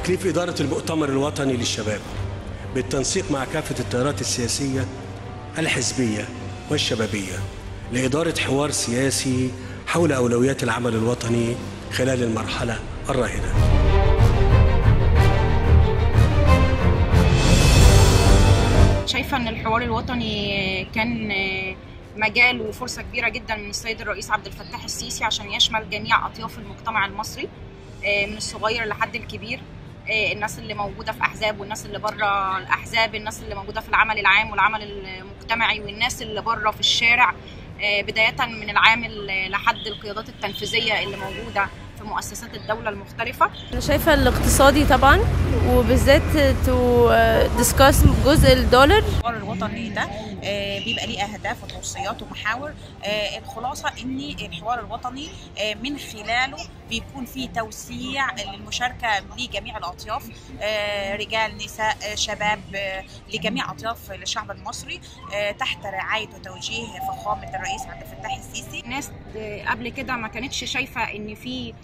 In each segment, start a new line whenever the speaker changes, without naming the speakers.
تكليف إدارة المؤتمر الوطني للشباب بالتنسيق مع كافة التيارات السياسية الحزبية والشبابية لإدارة حوار سياسي حول أولويات العمل الوطني خلال المرحلة الراهنة
شايفة أن الحوار الوطني كان مجال وفرصة كبيرة جدا من السيد الرئيس عبد الفتاح السيسي عشان يشمل جميع أطياف المجتمع المصري من الصغير لحد الكبير الناس اللي موجودة في أحزاب والناس اللي بره الأحزاب الناس اللي موجودة في العمل العام والعمل المجتمعي والناس اللي بره في الشارع بداية من العامل لحد القيادات التنفيذية اللي موجودة في مؤسسات الدولة المختلفة
أنا شايفة الاقتصادي طبعا وبالذات تو ديسكاس جزء الدولار
الحوار الوطني ده بيبقى ليه اهداف وتوصيات ومحاور الخلاصه ان الحوار الوطني من خلاله بيكون في توسيع للمشاركه لجميع الاطياف رجال نساء شباب لجميع اطياف الشعب المصري تحت رعايه وتوجيه فخامه الرئيس عبد الفتاح السيسي
الناس قبل كده ما كانتش شايفه ان في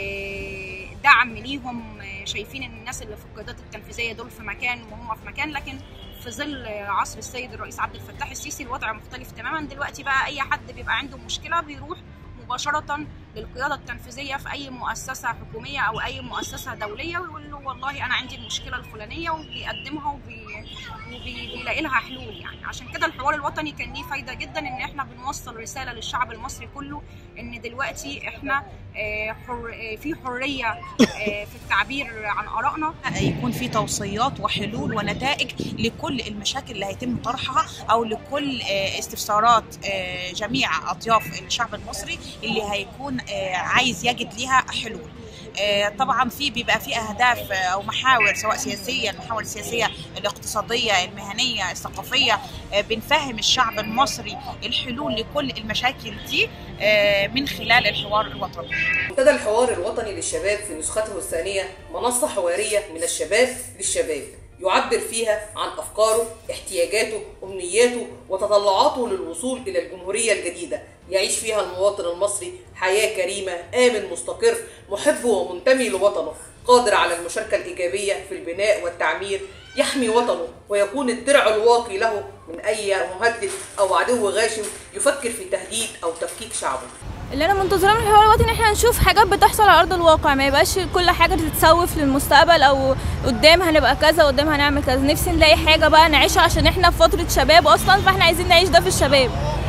دعم ليهم شايفين ان الناس اللي في القيادات التنفيذيه دول في مكان وهم في مكان لكن في ظل عصر السيد الرئيس عبد الفتاح السيسي الوضع مختلف تماما دلوقتي بقى اي حد بيبقى عنده مشكله بيروح مباشره للقياده التنفيذيه في اي مؤسسه حكوميه او اي مؤسسه دوليه ويقول له والله انا عندي المشكله الفلانيه وبيقدمها وبي... وبيلاقي لها حلول يعني عشان كده الحوار الوطني كان ليه فايده جدا ان احنا بنوصل رساله للشعب المصري كله ان دلوقتي احنا حر في حريه في التعبير عن ارائنا
يكون في توصيات وحلول ونتائج لكل المشاكل اللي هيتم طرحها او لكل استفسارات جميع اطياف الشعب المصري اللي هيكون عايز يجد ليها حلول طبعا في بيبقى في اهداف او محاور سواء سياسيه المحاور السياسيه الاقتصاديه المهنيه الثقافيه بنفهم الشعب المصري الحلول لكل المشاكل دي من خلال الحوار الوطني
منتدى الحوار الوطني للشباب في نسخته الثانيه منصه حواريه من الشباب للشباب يعبر فيها عن افكاره احتياجاته امنياته وتطلعاته للوصول الى الجمهوريه الجديده يعيش فيها المواطن المصري حياه كريمه امن مستقر محب ومنتمي لوطنه قادر على المشاركه الايجابيه في البناء والتعمير يحمي وطنه ويكون الدرع الواقي له من اي مهدد او عدو غاشم يفكر في تهديد او تفكيك شعبه
اللي انا منتظراه من الحوار الوطني ان احنا نشوف حاجات بتحصل على ارض الواقع ما يبقاش كل حاجه تتسوف للمستقبل او قدام هنبقى كذا قدام هنعمل كذا نفسي نلاقي حاجه بقى نعيشها عشان احنا في فتره شباب اصلا فاحنا عايزين نعيش ده في الشباب